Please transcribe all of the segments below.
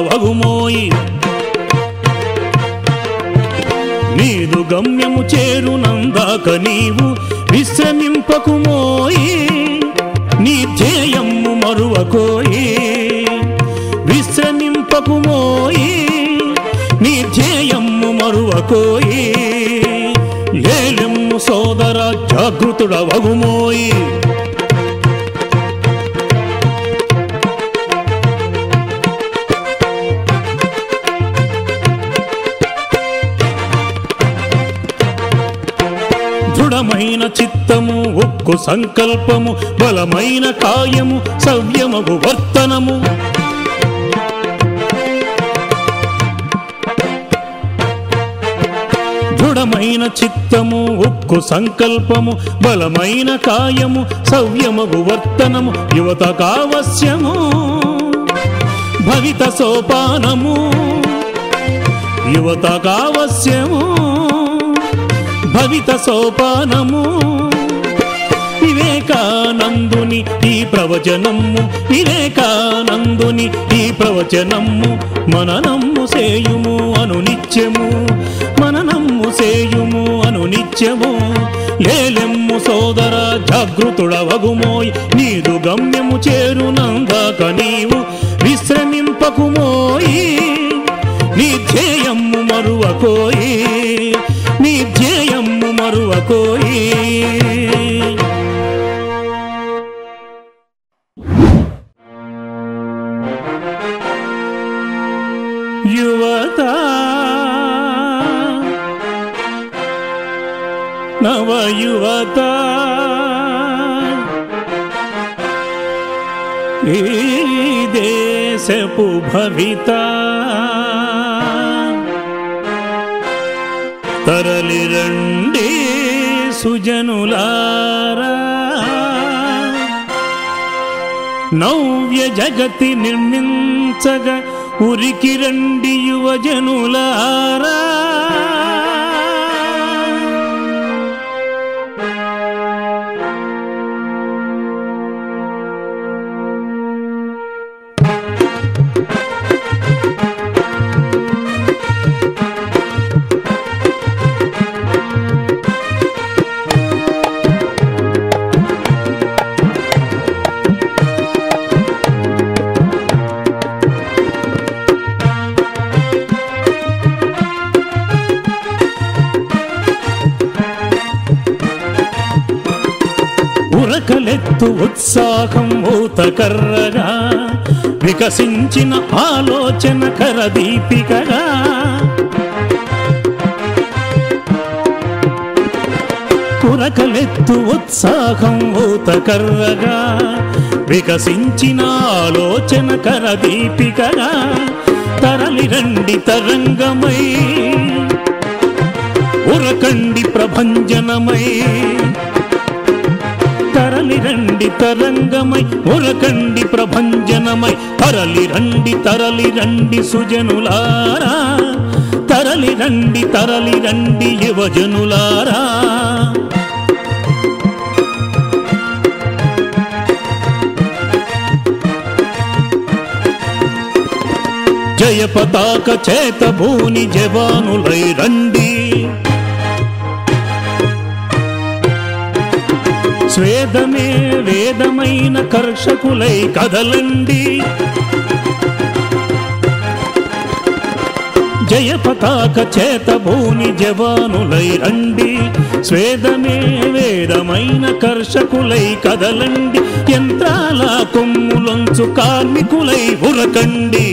వగుమోయి నీదు గమ్యము చేరునందాక నీవు విశ్రమింపకుమోయి నీ ధ్యేయము మరువకోయి విశ్రమింపకుమోయి నీ ధ్యేయము మరువకోయి లేలెమ్ము సోదర జాగృతుడవగుమోయి దృఢమైన చిత్తము ఒక్కు సంకల్పము బలమైన కాయము సవ్యమగు వర్తనము దృఢమైన చిత్తము ఒక్కు సంకల్పము బలమైన కాయము సవ్యమగు వర్తనము యువత కావశ్యము భవిత సోపానము యువత కావశ్యము భవిత సోపానము వివేకానందుని ఈ ప్రవచనము వివేకానందుని ఈ ప్రవచనము మననమ్ము సేయుము అను నిత్యము మననమ్ము సేయుము అను నిత్యము లేలెమ్ము సోదర జాగృతుడవగుమోయ్ నీదు గమ్యము చేరునందాక నీవు విశ్రమింపకుమోయి నీ ధ్యేయము మరువకోయి నీ ధ్యేయము మరువకోయి యువత నవయువత ఈ దేశపు భవిత తరలిరండి సుజనులారా నవ్య జగతి నిర్మించగ ఉరికి రండి యువజనులారా ఉరకలెత్తు ఉత్సాహం ఊతకర్రగా వికసించిన ఆలోచన కరదీపికగా ఉరకలెత్తు ఉత్సాహం ఊతకర్రగా వికసించిన ఆలోచన కరదీపికగా తరలిరండి తరంగమై ఉరకండి ప్రభంజనమై తరలి రండి తరంగమై ఉరకండి ప్రభంజనమై తరలి రండి తరలి రండి సుజనులారా తరలి రండి తరలి రండి యువజనులారా జయ పతాక చేత భూని జవానులై రండి స్వేదమే వేదమైన కర్షకులై కదలండి జయ పతాక చేత భూని జవానులై రండి స్వేదమే వేదమైన కర్షకులై కదలండి యంత్రాల కొమ్ములొంచు కార్మికులై ఉరకండి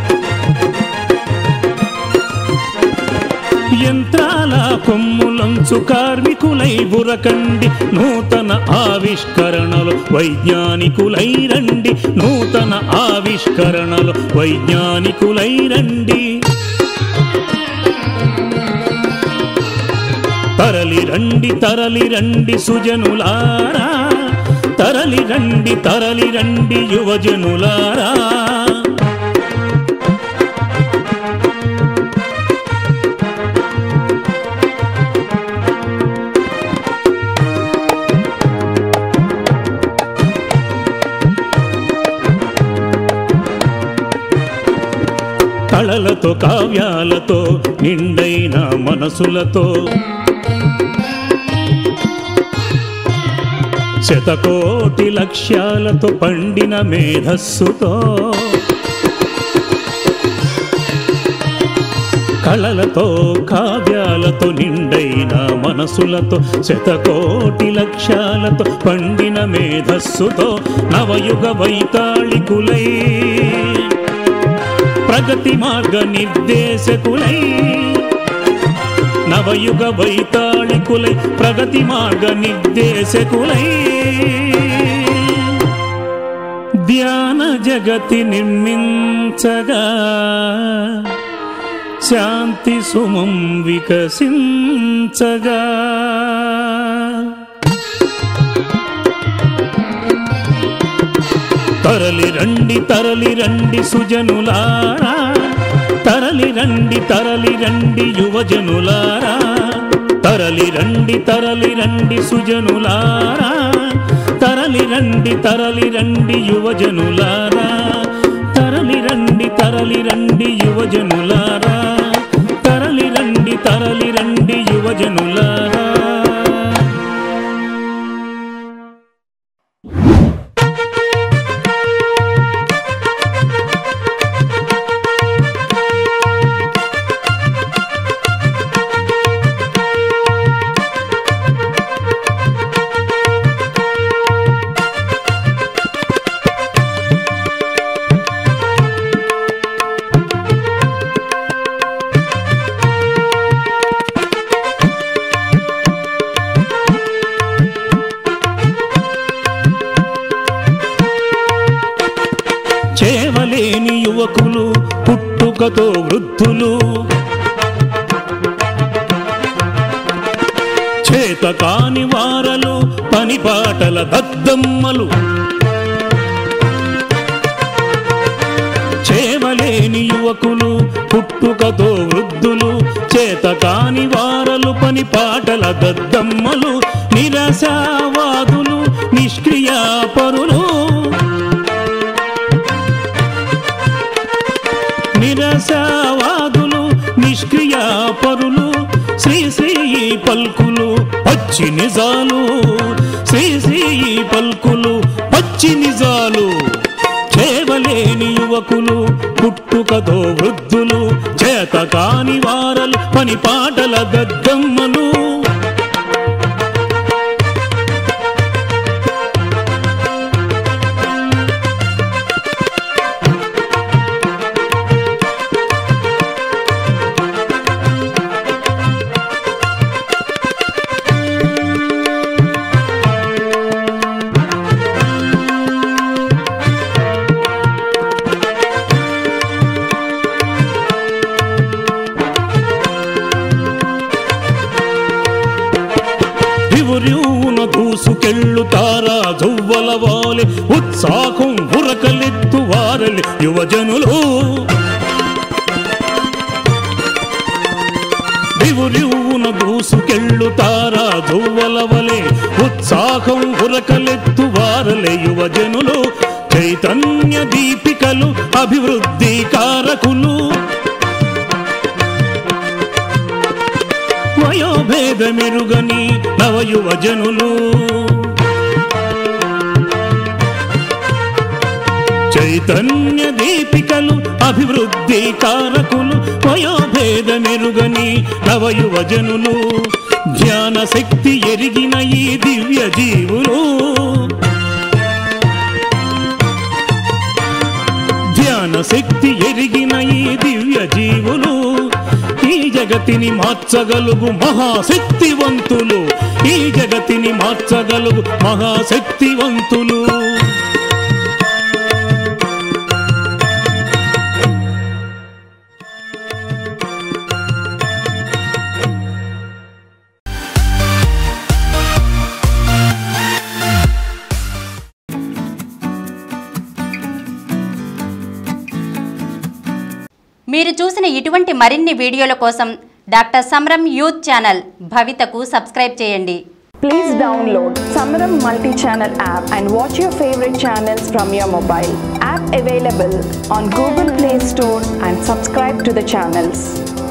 యంత్రాల కొమ్ములంచు కార్మికులై బురకండి నూతన ఆవిష్కరణలు వైజ్ఞానికులై రండి నూతన ఆవిష్కరణలు వైజ్ఞానికులై రండి తరలి రండి తరలి రండి సుజనులారా తరలి రండి తరలి రండి యువజనులారా కళలతో కావ్యాలతో నిండైన మనసులతో శతకోటి లక్ష్యాలతో పండిన మేధస్సుతో కళలతో కావ్యాలతో నిండైన మనసులతో శతకోటి లక్ష్యాలతో పండిన మేధస్సుతో నవయుగ వైతాళికులై ప్రగతి మార్గ నిర్దేశకులై నవయుగ వైతాళికులై ప్రగతి మార్గ నిర్దేశకులై ధ్యాన జగతి నిర్మించగా శాంతి సుమం వికసించగా తరలి రండి తరలి రండి సుజనులారా తరలి రండి తరలి రండి యువజనులారా తరలి రండి తరలి రండి సుజనులారా తరలి రండి తరలి రండి యువజనులారా తరలి రండి తరలి రండి యువజనులారా తరలి రండి తరలి రండి యువజనులారా చేవలేని యువకులు పుట్టుకతో వృద్ధులు చేతకాని వారలు పనిపాటల దద్దమ్మలు చేవలేని యువకులు పుట్టుకతో వృద్ధులు చేతకాని వారలు పని పాటల దద్దమ్మలు నిరసావాదులు నిష్క్రియాపరులు నిరసవాదులు నిష్క్రియాపరులు శ్రీ శ్రీ పల్కులు పచ్చి నిజాలు శ్రీ శ్రీ పల్కులు పచ్చి నిజాలు చేవలేని యువకులు పుట్టుకతో వృద్ధులు చేత కాని వారలు పని పాటల గద్దమ్మలు రివురివున దూసుకెళ్ళుతారా జువ్వల వాలె ఉత్సాహం ఉరకలెత్తు వారలి యువజనులు రివురివున దూసుకెళ్ళుతారా జువ్వల వలె ఉత్సాహం ఉరకలెత్తు వారలే యువజనులు చైతన్య దీపికలు అభివృద్ధి కారకులు వయోభేదమెరుగని నవయువజనులు చైతన్య దీపికలు అభివృద్ధి కారకులు వయోభేదమెరుగని నవయువజనులు ధ్యాన శక్తి ఎరిగిన ఈ దివ్య జీవులు ధ్యాన శక్తి ఎరిగిన ఈ దివ్య జీవులు ఈ జగతిని మార్చగలుగు మహాశక్తివంతులు ఈ జగతిని మార్చగలుగు మహాశక్తివంతులు మీరు చూసిన ఇటువంటి మరిన్ని వీడియోల కోసం డాక్టర్ సమరం యూత్ ఛానల్ భవితకు సబ్స్క్రైబ్ చేయండి Please download Samaram multi-channel app and watch your favorite channels from your mobile. App available on Google Play Store and subscribe to the channels.